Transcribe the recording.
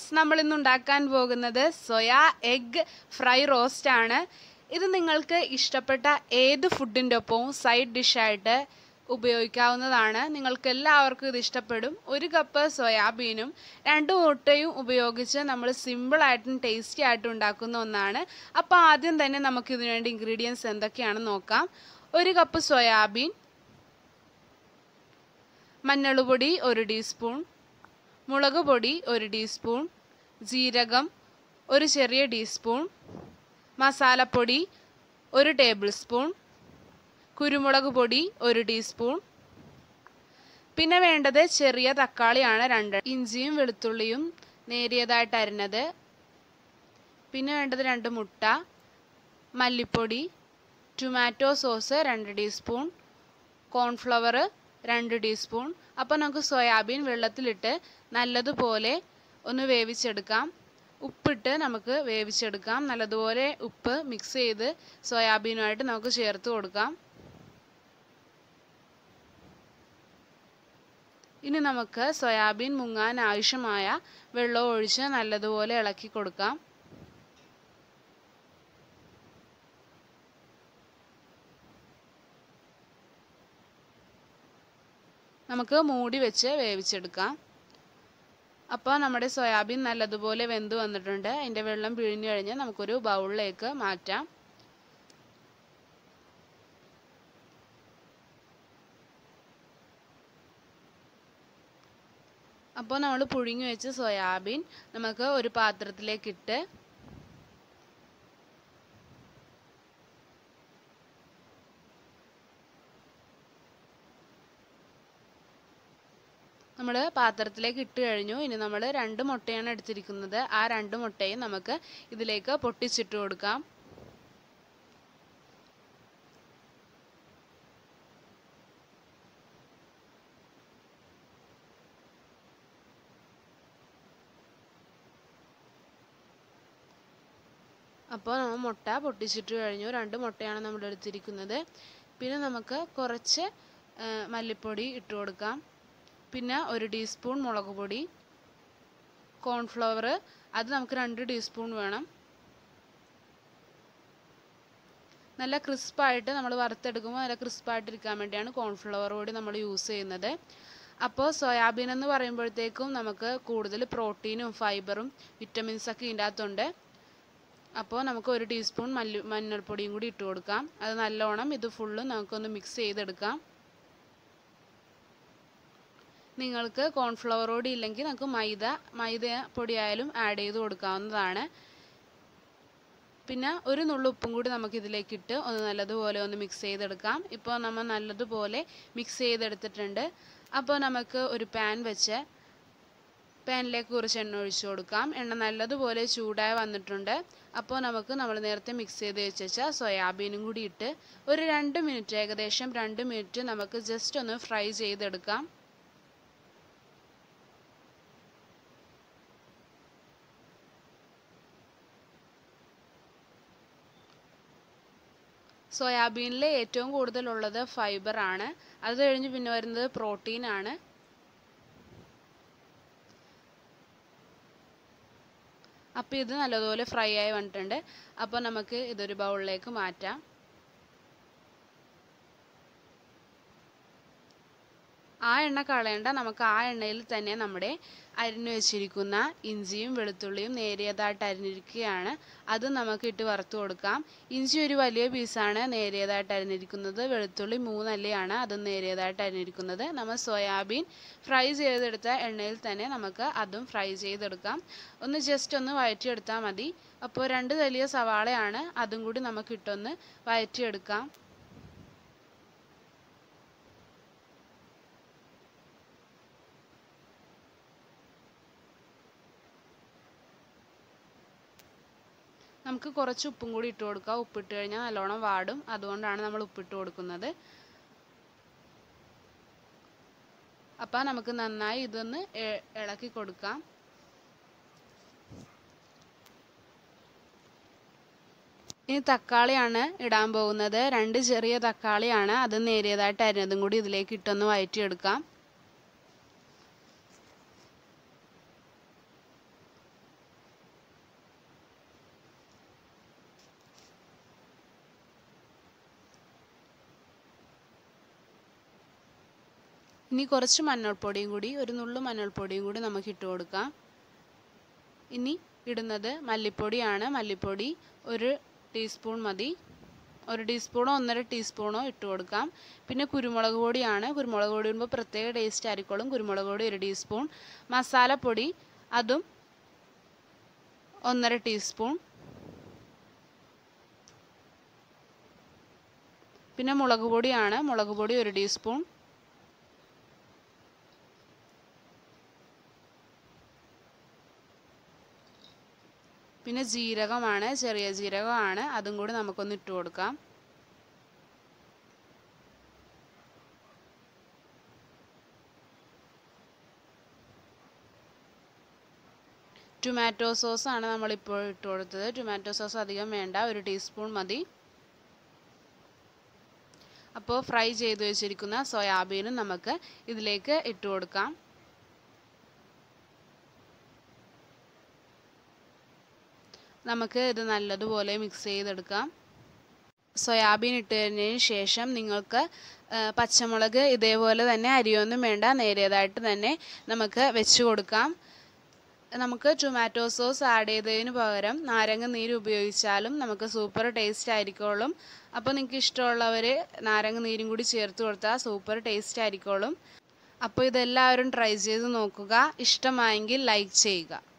നമ്മൾ ഇന്ന് ഉണ്ടാക്കാൻ പോകുന്നത് സോയാ എഗ് ഫ്രൈ റോസ്റ്റ് ആണ് ഇത് നിങ്ങൾക്ക് ഇഷ്ടപ്പെട്ട ഏത് ഫുഡിൻ്റെ ഒപ്പവും സൈഡ് ഡിഷായിട്ട് ഉപയോഗിക്കാവുന്നതാണ് നിങ്ങൾക്ക് എല്ലാവർക്കും ഇത് ഇഷ്ടപ്പെടും ഒരു കപ്പ് സോയാബീനും രണ്ട് മുട്ടയും ഉപയോഗിച്ച് നമ്മൾ സിമ്പിളായിട്ടും ടേസ്റ്റി ആയിട്ടും ഉണ്ടാക്കുന്ന ഒന്നാണ് അപ്പോൾ ആദ്യം തന്നെ നമുക്ക് ഇതിനു വേണ്ടി ഇൻഗ്രീഡിയൻസ് എന്തൊക്കെയാണെന്ന് നോക്കാം ഒരു കപ്പ് സോയാബീൻ മഞ്ഞളുപൊടി ഒരു ടീസ്പൂൺ മുളക് പൊടി ഒരു ടീസ്പൂൺ ജീരകം ഒരു ചെറിയ ടീസ്പൂൺ മസാലപ്പൊടി ഒരു ടേബിൾ സ്പൂൺ കുരുമുളക് പൊടി ഒരു ടീസ്പൂൺ പിന്നെ വേണ്ടത് ചെറിയ തക്കാളിയാണ് രണ്ട് ഇഞ്ചിയും വെളുത്തുള്ളിയും നേരിയതായിട്ട് അരിഞ്ഞത് പിന്നെ വേണ്ടത് രണ്ട് മുട്ട മല്ലിപ്പൊടി ടൊമാറ്റോ സോസ് രണ്ട് ടീസ്പൂൺ കോൺഫ്ലവർ രണ്ട് ടീസ്പൂൺ അപ്പോൾ നമുക്ക് സോയാബീൻ വെള്ളത്തിലിട്ട് നല്ലതുപോലെ ഒന്ന് വേവിച്ചെടുക്കാം ഉപ്പിട്ട് നമുക്ക് വേവിച്ചെടുക്കാം നല്ലതുപോലെ ഉപ്പ് മിക്സ് ചെയ്ത് സോയാബീനുമായിട്ട് നമുക്ക് ചേർത്ത് കൊടുക്കാം ഇനി നമുക്ക് സോയാബീൻ മുങ്ങാൻ ആവശ്യമായ വെള്ളം ഒഴിച്ച് നല്ലതുപോലെ ഇളക്കി കൊടുക്കാം നമുക്ക് മൂടി വെച്ച് വേവിച്ചെടുക്കാം അപ്പോൾ നമ്മുടെ സോയാബീൻ നല്ലതുപോലെ വെന്ത് വന്നിട്ടുണ്ട് അതിൻ്റെ വെള്ളം പിഴിഞ്ഞു കഴിഞ്ഞ് നമുക്കൊരു ബൗളിലേക്ക് മാറ്റാം അപ്പോൾ നമ്മൾ പുഴുങ്ങി വെച്ച സോയാബീൻ നമുക്ക് ഒരു പാത്രത്തിലേക്ക് ഇട്ട് നമ്മൾ പാത്രത്തിലേക്ക് ഇട്ട് കഴിഞ്ഞു ഇനി നമ്മൾ രണ്ട് മുട്ടയാണ് എടുത്തിരിക്കുന്നത് ആ രണ്ട് മുട്ടയും നമുക്ക് ഇതിലേക്ക് പൊട്ടിച്ചിട്ട് കൊടുക്കാം അപ്പോൾ നമ്മൾ മുട്ട പൊട്ടിച്ചിട്ട് കഴിഞ്ഞു രണ്ട് മുട്ടയാണ് നമ്മൾ എടുത്തിരിക്കുന്നത് പിന്നെ നമുക്ക് കുറച്ച് മല്ലിപ്പൊടി ഇട്ട് കൊടുക്കാം പിന്നെ ഒരു ടീസ്പൂൺ മുളക് പൊടി കോൺഫ്ലവർ അത് നമുക്ക് രണ്ട് ടീസ്പൂൺ വേണം നല്ല ക്രിസ്പായിട്ട് നമ്മൾ വറുത്തെടുക്കുമ്പോൾ നല്ല ക്രിസ്പായിട്ടിരിക്കാൻ വേണ്ടിയാണ് കോൺഫ്ലവർ പൊടി നമ്മൾ യൂസ് ചെയ്യുന്നത് അപ്പോൾ സോയാബീൻ എന്ന് പറയുമ്പോഴത്തേക്കും നമുക്ക് കൂടുതൽ പ്രോട്ടീനും ഫൈബറും വിറ്റമിൻസ് ഒക്കെ ഇതിൻ്റെ അകത്തുണ്ട് അപ്പോൾ നമുക്ക് ഒരു ടീസ്പൂൺ മല്ലി മഞ്ഞൾപ്പൊടിയും കൂടി ഇട്ട് കൊടുക്കാം അത് നല്ലോണം ഇത് ഫുള്ളും നമുക്കൊന്ന് മിക്സ് ചെയ്തെടുക്കാം നിങ്ങൾക്ക് കോൺഫ്ലവർ പൊടി ഇല്ലെങ്കിൽ നമുക്ക് മൈദ മൈദ പൊടിയായാലും ആഡ് ചെയ്ത് കൊടുക്കാവുന്നതാണ് പിന്നെ ഒരു നുള്ളു ഉപ്പും കൂടി നമുക്ക് ഇതിലേക്ക് ഇട്ട് ഒന്ന് നല്ലതുപോലെ ഒന്ന് മിക്സ് ചെയ്തെടുക്കാം ഇപ്പോൾ നമ്മൾ നല്ലതുപോലെ മിക്സ് ചെയ്തെടുത്തിട്ടുണ്ട് അപ്പോൾ നമുക്ക് ഒരു പാൻ വെച്ച് പാനിലേക്ക് കുറച്ച് എണ്ണ ഒഴിച്ചു കൊടുക്കാം എണ്ണ നല്ലതുപോലെ ചൂടായി വന്നിട്ടുണ്ട് അപ്പോൾ നമുക്ക് നമ്മൾ നേരത്തെ മിക്സ് ചെയ്ത് വെച്ച സോയാബീനും കൂടി ഇട്ട് ഒരു രണ്ട് മിനിറ്റ് ഏകദേശം രണ്ട് മിനിറ്റ് നമുക്ക് ജസ്റ്റ് ഒന്ന് ഫ്രൈ ചെയ്തെടുക്കാം സോയാബീനിൽ ഏറ്റവും കൂടുതലുള്ളത് ഫൈബർ ആണ് അത് കഴിഞ്ഞ് പിന്നെ വരുന്നത് പ്രോട്ടീൻ ആണ് അപ്പോൾ ഇത് നല്ലതുപോലെ ഫ്രൈ ആയി വന്നിട്ടുണ്ട് അപ്പോൾ നമുക്ക് ഇതൊരു ബൗളിലേക്ക് മാറ്റാം ആ എണ്ണ കളയണ്ട നമുക്ക് ആ എണ്ണയിൽ തന്നെ നമ്മുടെ അരിഞ്ഞു വെച്ചിരിക്കുന്ന ഇഞ്ചിയും വെളുത്തുള്ളിയും നേരിയതായിട്ട് അരിഞ്ഞിരിക്കുകയാണ് അത് നമുക്ക് ഇട്ട് വറുത്ത് കൊടുക്കാം ഇഞ്ചി ഒരു വലിയ പീസാണ് നേരിയതായിട്ട് അരിഞ്ഞിരിക്കുന്നത് വെളുത്തുള്ളി മൂന്നല്ലയാണ് അതും നേരിയതായിട്ട് അരിഞ്ഞിരിക്കുന്നത് നമ്മൾ സോയാബീൻ ഫ്രൈ ചെയ്തെടുത്ത എണ്ണയിൽ തന്നെ നമുക്ക് അതും ഫ്രൈ ചെയ്തെടുക്കാം ഒന്ന് ജസ്റ്റ് ഒന്ന് വഴറ്റിയെടുത്താൽ മതി അപ്പോൾ രണ്ട് വലിയ സവാളയാണ് അതും കൂടി നമുക്ക് ഇട്ടൊന്ന് വഴറ്റിയെടുക്കാം നമുക്ക് കുറച്ച് ഉപ്പും കൂടി ഇട്ട് കൊടുക്കാം ഉപ്പിട്ട് കഴിഞ്ഞാൽ നല്ലോണം വാടും അതുകൊണ്ടാണ് നമ്മൾ ഉപ്പിട്ട് കൊടുക്കുന്നത് അപ്പം നമുക്ക് നന്നായി ഇതൊന്ന് ഇളക്കി കൊടുക്കാം ഇനി തക്കാളിയാണ് ഇടാൻ പോകുന്നത് രണ്ട് ചെറിയ തക്കാളിയാണ് അത് നേരിയതായിട്ട് അരിഞ്ഞതും കൂടി ഇതിലേക്ക് ഇട്ടൊന്ന് വഴറ്റിയെടുക്കാം ഇനി കുറച്ച് മഞ്ഞൾപ്പൊടിയും കൂടി ഒരു നുള്ളു മഞ്ഞൾപ്പൊടിയും കൂടി നമുക്ക് ഇട്ട് കൊടുക്കാം ഇനി ഇടുന്നത് മല്ലിപ്പൊടിയാണ് മല്ലിപ്പൊടി ഒരു ടീസ്പൂൺ മതി ഒരു ടീസ്പൂണോ ഒന്നര ടീസ്പൂണോ ഇട്ട് കൊടുക്കാം പിന്നെ കുരുമുളക് പൊടിയാണ് കുരുമുളക് പൊടി ഇടുമ്പോൾ പ്രത്യേക ടേസ്റ്റ് ആയിരിക്കോളും കുരുമുളക് പൊടി ഒരു ടീസ്പൂൺ മസാലപ്പൊടി അതും ഒന്നര ടീസ്പൂൺ പിന്നെ മുളക് പൊടിയാണ് മുളക് പൊടി ഒരു ടീസ്പൂൺ പിന്നെ ജീരകമാണ് ചെറിയ ജീരകമാണ് അതും കൂടി നമുക്കൊന്ന് ഇട്ട് കൊടുക്കാം ടൊമാറ്റോ സോസ് ആണ് നമ്മളിപ്പോൾ ഇട്ട് കൊടുത്തത് ടൊമാറ്റോ സോസ് അധികം വേണ്ട ഒരു ടീസ്പൂൺ മതി അപ്പോൾ ഫ്രൈ ചെയ്ത് വെച്ചിരിക്കുന്ന സോയാബീനും നമുക്ക് ഇതിലേക്ക് ഇട്ട് കൊടുക്കാം നമുക്ക് ഇത് നല്ലതുപോലെ മിക്സ് ചെയ്തെടുക്കാം സോയാബീൻ ഇട്ട് കഴിഞ്ഞതിന് ശേഷം നിങ്ങൾക്ക് പച്ചമുളക് ഇതേപോലെ തന്നെ അരിയൊന്നും വേണ്ട നേരിയതായിട്ട് തന്നെ നമുക്ക് വെച്ച് കൊടുക്കാം നമുക്ക് ടൊമാറ്റോ സോസ് ആഡ് ചെയ്തതിന് പകരം നാരങ്ങ നീര് ഉപയോഗിച്ചാലും നമുക്ക് സൂപ്പർ ടേസ്റ്റ് ആയിരിക്കോളും അപ്പോൾ നിങ്ങൾക്ക് ഇഷ്ടമുള്ളവർ നാരങ്ങ നീരും കൂടി ചേർത്ത് കൊടുത്താൽ സൂപ്പർ ടേസ്റ്റ് ആയിരിക്കോളും അപ്പോൾ ഇതെല്ലാവരും ട്രൈ ചെയ്ത് നോക്കുക ഇഷ്ടമായെങ്കിൽ ലൈക്ക് ചെയ്യുക